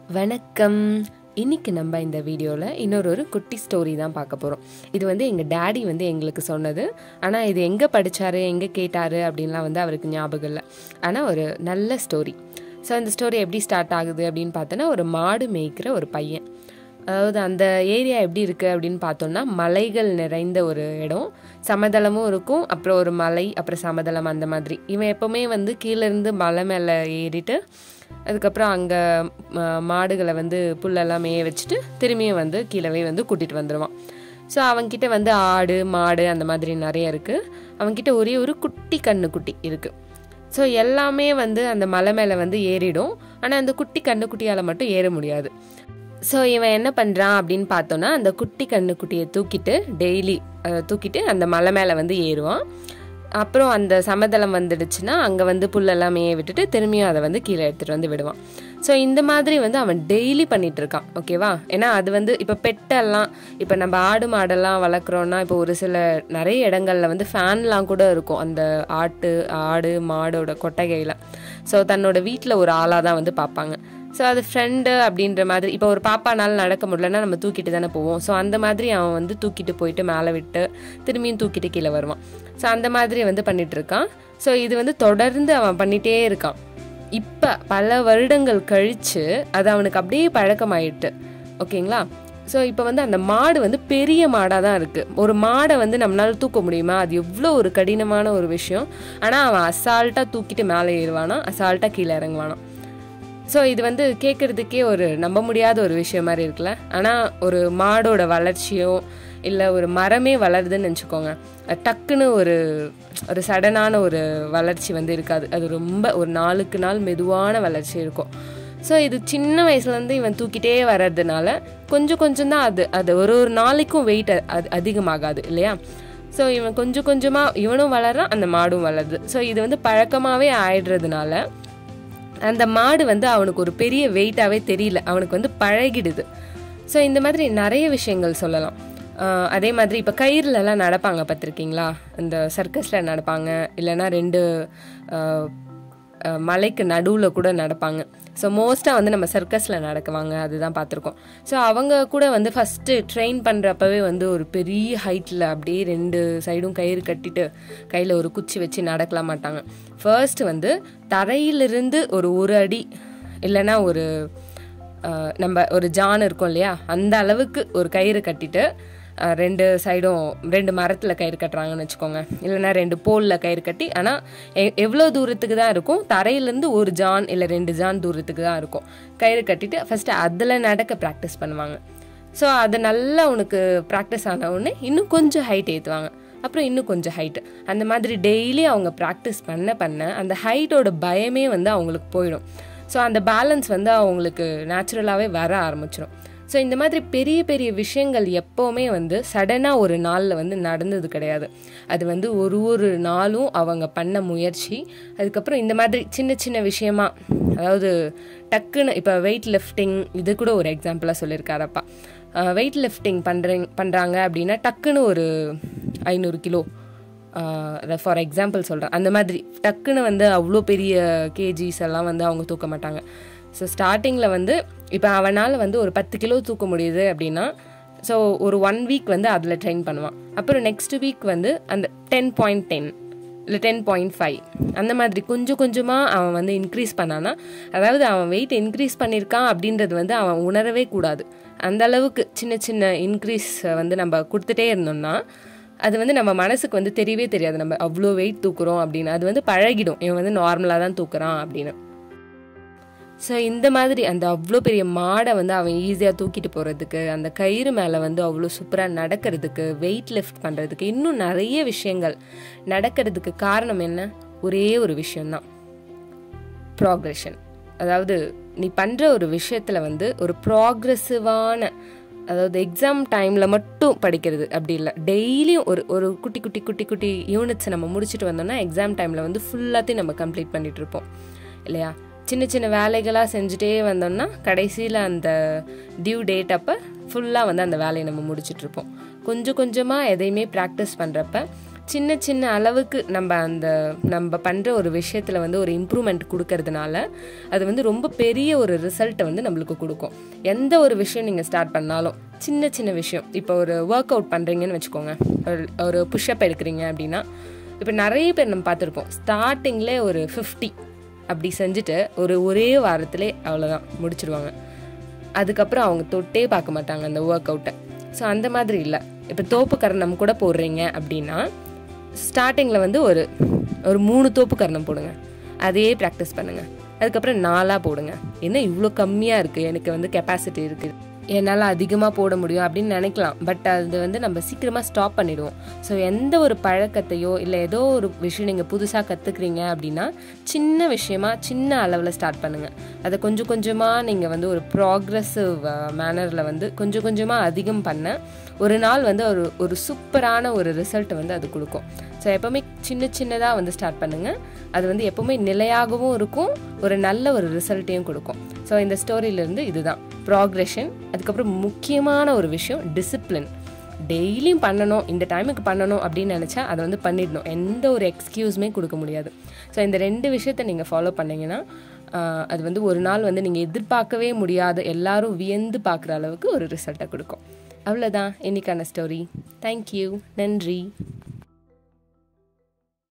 வணக்கம் இன்னைக்கு நம்ம இந்த வீடியோவில் இன்னொரு ஒரு குட்டி ஸ்டோரி தான் பார்க்க போகிறோம் இது வந்து எங்கள் டேடி வந்து எங்களுக்கு சொன்னது ஆனால் இது எங்கே படித்தாரு எங்கே கேட்டார் அப்படின்லாம் வந்து அவருக்கு ஞாபகம் இல்லை ஆனால் ஒரு நல்ல ஸ்டோரி ஸோ அந்த ஸ்டோரி எப்படி ஸ்டார்ட் ஆகுது அப்படின்னு பார்த்தோன்னா ஒரு மாடு மேய்க்கிற ஒரு பையன் அதாவது அந்த ஏரியா எப்படி இருக்குது அப்படின்னு பார்த்தோம்னா மலைகள் நிறைந்த ஒரு இடம் சமதளமும் இருக்கும் அப்புறம் ஒரு மலை அப்புறம் சமதளம் அந்த மாதிரி இவன் எப்போவுமே வந்து கீழேருந்து மலை மேலே ஏறிட்டு அதுக்கப்புறம் அங்கே மாடுகளை வந்து புல்லெல்லாம் மேய வச்சுட்டு திரும்பியும் வந்து கீழவே வந்து கூட்டிகிட்டு வந்துடுவான் ஸோ அவன்கிட்ட வந்து ஆடு மாடு அந்த மாதிரி நிறைய இருக்குது அவன்கிட்ட ஒரே ஒரு குட்டி கண்ணுக்குட்டி இருக்குது ஸோ எல்லாமே வந்து அந்த மலை மேலே வந்து ஏறிடும் ஆனால் அந்த குட்டி கண்ணுக்குட்டியால் மட்டும் ஏற முடியாது ஸோ இவன் என்ன பண்ணுறான் அப்படின்னு பார்த்தோன்னா அந்த குட்டி கண்ணுக்குட்டியை தூக்கிட்டு டெய்லி தூக்கிட்டு அந்த மலை மேலே வந்து ஏறுவான் அப்புறம் அந்த சமதளம் வந்துடுச்சுன்னா அங்கே வந்து புல்லெல்லாம் மேய விட்டுட்டு திரும்பியும் அதை வந்து கீழே எடுத்துகிட்டு வந்து விடுவான் ஸோ இந்த மாதிரி வந்து அவன் டெய்லி பண்ணிட்டு இருக்கான் ஓகேவா ஏன்னா அது வந்து இப்போ பெட்டெல்லாம் இப்போ நம்ம ஆடு மாடெல்லாம் வளர்க்குறோன்னா இப்போ ஒரு சில நிறைய இடங்கள்ல வந்து ஃபேன்லாம் கூட இருக்கும் அந்த ஆட்டு ஆடு மாடோட கொட்டகையில் ஸோ தன்னோட வீட்டில் ஒரு ஆளாக தான் வந்து பார்ப்பாங்க ஸோ அது ஃப்ரெண்டு அப்படின்ற மாதிரி இப்போ ஒரு பாப்பானால நடக்க முடியலன்னா நம்ம தூக்கிட்டு தானே போவோம் ஸோ அந்த மாதிரி அவன் வந்து தூக்கிட்டு போயிட்டு மேலே விட்டு திரும்பியும் தூக்கிட்டு கீழே வருவான் ஸோ அந்த மாதிரி வந்து பண்ணிட்டு இருக்கான் ஸோ இது வந்து தொடர்ந்து அவன் பண்ணிகிட்டே இருக்கான் இப்போ பல வருடங்கள் கழித்து அது அவனுக்கு அப்படியே பழக்கமாயிட்டு ஓகேங்களா ஸோ இப்போ வந்து அந்த மாடு வந்து பெரிய மாடாக தான் இருக்குது ஒரு மாடை வந்து நம்மளால தூக்க முடியுமா அது எவ்வளோ ஒரு கடினமான ஒரு விஷயம் ஆனால் அவன் அசால்ட்டாக தூக்கிட்டு மேலே ஏறுவானா அசால்ட்டாக கீழே இறங்குவானான் ஸோ இது வந்து கேட்குறதுக்கே ஒரு நம்ப முடியாத ஒரு விஷயம் மாதிரி இருக்குல்ல ஆனால் ஒரு மாடோட வளர்ச்சியோ இல்லை ஒரு மரமே வளருதுன்னு நினச்சிக்கோங்க டக்குன்னு ஒரு ஒரு சடனான ஒரு வளர்ச்சி வந்து இருக்காது அது ரொம்ப ஒரு நாளுக்கு நாள் மெதுவான வளர்ச்சி இருக்கும் ஸோ இது சின்ன வயசுலேருந்து இவன் தூக்கிட்டே வர்றதுனால கொஞ்சம் கொஞ்சம் தான் அது அது ஒரு ஒரு நாளைக்கும் வெயிட் அது அதிகமாகாது இல்லையா ஸோ இவன் கொஞ்சம் கொஞ்சமாக இவனும் வளர்றான் அந்த மாடும் வளருது ஸோ இது வந்து பழக்கமாகவே ஆயிடுறதுனால அந்த மாடு வந்து அவனுக்கு ஒரு பெரிய வெயிட்டாகவே தெரியல அவனுக்கு வந்து பழகிடுது ஸோ இந்த மாதிரி நிறைய விஷயங்கள் சொல்லலாம் அதே மாதிரி இப்போ கயிறுலலாம் நடப்பாங்க பார்த்துருக்கீங்களா இந்த சர்க்கஸில் நடப்பாங்க இல்லைன்னா ரெண்டு மலைக்கு நடுவில் கூட நடப்பாங்க ஸோ மோஸ்ட்டாக வந்து நம்ம சர்க்கஸில் நடக்குவாங்க அதுதான் பார்த்துருக்கோம் ஸோ அவங்க கூட வந்து ஃபஸ்ட்டு ட்ரெயின் பண்ணுறப்பவே வந்து ஒரு பெரிய ஹைட்டில் அப்படியே ரெண்டு சைடும் கயிறு கட்டிட்டு கையில் ஒரு குச்சி வச்சு நடக்கலாம் மாட்டாங்க ஃபர்ஸ்ட் வந்து தரையிலிருந்து ஒரு ஒரு அடி இல்லைன்னா ஒரு நம்ம ஒரு ஜான் இருக்கும் இல்லையா அந்த அளவுக்கு ஒரு கயிறு கட்டிட்டு ரெண்டு சைடும் ரெண்டு மரத்தில் கயிறு கட்டுறாங்கன்னு வச்சுக்கோங்க இல்லைன்னா ரெண்டு போலில் கயிறு கட்டி ஆனால் எவ்வளோ தூரத்துக்கு தான் இருக்கும் தரையிலேருந்து ஒரு ஜான் இல்லை ரெண்டு ஜான் தூரத்துக்கு தான் இருக்கும் கயிறு கட்டிட்டு ஃபஸ்ட்டு அதில் நடக்க ப்ராக்டிஸ் பண்ணுவாங்க ஸோ அது நல்லா உனக்கு ப்ராக்டிஸ் ஆன உடனே இன்னும் கொஞ்சம் ஹைட் ஏற்றுவாங்க அப்புறம் இன்னும் கொஞ்சம் ஹைட்டு அந்த மாதிரி டெய்லி அவங்க ப்ராக்டிஸ் பண்ண பண்ண அந்த ஹைட்டோட பயமே வந்து அவங்களுக்கு போயிடும் ஸோ அந்த பேலன்ஸ் வந்து அவங்களுக்கு நேச்சுரலாகவே வர ஆரம்பிச்சிடும் ஸோ இந்த மாதிரி பெரிய பெரிய விஷயங்கள் எப்போவுமே வந்து சடனாக ஒரு நாளில் வந்து நடந்தது கிடையாது அது வந்து ஒரு ஒரு நாளும் அவங்க பண்ண முயற்சி அதுக்கப்புறம் இந்த மாதிரி சின்ன சின்ன விஷயமா அதாவது டக்குன்னு இப்போ வெயிட் லிஃப்டிங் இது கூட ஒரு எக்ஸாம்பிளாக சொல்லியிருக்காரப்பா வெயிட் லிஃப்டிங் பண்ணுறீங்க பண்ணுறாங்க அப்படின்னா டக்குன்னு ஒரு ஐநூறு கிலோ அதை ஃபார் எக்ஸாம்பிள் சொல்கிறேன் அந்த மாதிரி டக்குன்னு வந்து அவ்வளோ பெரிய கேஜிஸ் எல்லாம் வந்து அவங்க தூக்க மாட்டாங்க ஸோ ஸ்டார்டிங்கில் வந்து இப்போ அவனால் வந்து ஒரு பத்து கிலோ தூக்க முடியுது அப்படின்னா ஸோ ஒரு ஒன் வீக் வந்து அதில் ட்ரெயின் பண்ணுவான் அப்புறம் நெக்ஸ்ட் வீக் வந்து அந்த டென் பாயிண்ட் டென் இல்லை டென் பாயிண்ட் ஃபைவ் அந்த மாதிரி கொஞ்சம் கொஞ்சமாக அவன் வந்து இன்க்ரீஸ் பண்ணானா அதாவது அவன் வெயிட் இன்க்ரீஸ் பண்ணியிருக்கான் அப்படின்றது வந்து அவன் உணரவே கூடாது அந்த அளவுக்கு சின்ன சின்ன இன்க்ரீஸ் வந்து நம்ம கொடுத்துட்டே இருந்தோம்னா அது வந்து நம்ம மனசுக்கு வந்து தெரியவே தெரியாது நம்ம அவ்வளோ வெயிட் தூக்குறோம் அப்படின்னு அது வந்து பழகிடும் இவன் வந்து நார்மலாக தான் தூக்குறான் அப்படின்னு ஸோ இந்த மாதிரி அந்த அவ்வளோ பெரிய மாடை வந்து அவன் ஈஸியாக தூக்கிட்டு போகிறதுக்கு அந்த கயிறு மேலே வந்து அவ்வளோ சூப்பராக நடக்கிறதுக்கு வெயிட் லிஃப்ட் பண்ணுறதுக்கு இன்னும் நிறைய விஷயங்கள் நடக்கிறதுக்கு காரணம் என்ன ஒரே ஒரு விஷயந்தான் ப்ராக்ரெஷன் அதாவது நீ பண்ணுற ஒரு விஷயத்தில் வந்து ஒரு ப்ராக்ரெசிவான அதாவது எக்ஸாம் டைமில் மட்டும் படிக்கிறது அப்படி இல்லை டெய்லியும் ஒரு ஒரு குட்டி குட்டி குட்டி குட்டி யூனிட்ஸை நம்ம முடிச்சுட்டு வந்தோம்னா எக்ஸாம் டைமில் வந்து ஃபுல்லாத்தையும் நம்ம கம்ப்ளீட் பண்ணிகிட்டு இருப்போம் இல்லையா சின்ன சின்ன வேலைகளாக செஞ்சுட்டே வந்தோம்னா கடைசியில் அந்த டியூ டேட் அப்போ ஃபுல்லாக வந்து அந்த வேலையை நம்ம முடிச்சிட்ருப்போம் கொஞ்சம் கொஞ்சமாக எதையுமே ப்ராக்டிஸ் பண்ணுறப்ப சின்ன சின்ன அளவுக்கு நம்ம அந்த நம்ம பண்ணுற ஒரு விஷயத்தில் வந்து ஒரு இம்ப்ரூவ்மெண்ட் கொடுக்கறதுனால அது வந்து ரொம்ப பெரிய ஒரு ரிசல்ட்டை வந்து நம்மளுக்கு கொடுக்கும் எந்த ஒரு விஷயம் நீங்கள் ஸ்டார்ட் பண்ணாலும் சின்ன சின்ன விஷயம் இப்போ ஒரு ஒர்க் அவுட் பண்ணுறீங்கன்னு வச்சுக்கோங்க ஒரு ஒரு புஷ்அப் எடுக்கிறீங்க அப்படின்னா இப்போ நிறைய பேர் நம்ம பார்த்துருப்போம் ஸ்டார்டிங்கில் ஒரு ஃபிஃப்டி அப்படி செஞ்சுட்டு ஒரு ஒரே வாரத்திலே அவ்வளோதான் முடிச்சிடுவாங்க அதுக்கப்புறம் அவங்க தொட்டே பார்க்க மாட்டாங்க அந்த ஒர்க் அவுட்டை ஸோ அந்த மாதிரி இல்லை இப்போ தோப்பு கரணம் கூட போடுறீங்க அப்படின்னா ஸ்டார்டிங்கில் வந்து ஒரு ஒரு மூணு தோப்பு கரணம் போடுங்க அதையே ப்ராக்டிஸ் பண்ணுங்கள் அதுக்கப்புறம் நாலாக போடுங்க என்ன இவ்வளோ கம்மியாக இருக்குது எனக்கு வந்து கெப்பாசிட்டி இருக்குது என்னால் அதிகமாக போட முடியும் அப்படின்னு நினைக்கலாம் பட் அது வந்து நம்ம சீக்கிரமாக ஸ்டாப் பண்ணிடுவோம் ஸோ எந்த ஒரு பழக்கத்தையோ இல்லை ஏதோ ஒரு விஷயம் நீங்கள் புதுசாக கற்றுக்குறீங்க அப்படின்னா சின்ன விஷயமா சின்ன அளவில் ஸ்டார்ட் பண்ணுங்கள் அதை கொஞ்சம் கொஞ்சமாக நீங்கள் வந்து ஒரு ப்ராக்ரெசிவ் மேனரில் வந்து கொஞ்சம் கொஞ்சமாக அதிகம் பண்ண ஒரு நாள் வந்து ஒரு ஒரு சூப்பரான ஒரு ரிசல்ட் வந்து அது கொடுக்கும் ஸோ எப்போவுமே சின்ன சின்னதாக வந்து ஸ்டார்ட் பண்ணுங்கள் அது வந்து எப்போவுமே நிலையாகவும் இருக்கும் ஒரு நல்ல ஒரு ரிசல்ட்டையும் கொடுக்கும் ஸோ இந்த ஸ்டோரியிலேருந்து இதுதான் ப்ராக்ரெஷன் அதுக்கப்புறம் முக்கியமான ஒரு விஷயம் டிசிப்ளின் டெய்லியும் பண்ணணும் இந்த டைமுக்கு பண்ணணும் அப்படின்னு நினச்சா அதை வந்து பண்ணிடணும் எந்த ஒரு எக்ஸ்கியூஸுமே கொடுக்க முடியாது ஸோ இந்த ரெண்டு விஷயத்த நீங்கள் ஃபாலோ பண்ணிங்கன்னா ஆஹ், அது வந்து ஒரு நாள் வந்து நீங்கள் எதிர்பார்க்கவே முடியாத எல்லாரும் வியந்து பார்க்குற அளவுக்கு ஒரு ரிசல்ட்டை கொடுக்கும் அவ்வளோதான் இன்னைக்கான ஸ்டோரி தேங்க்யூ நன்றி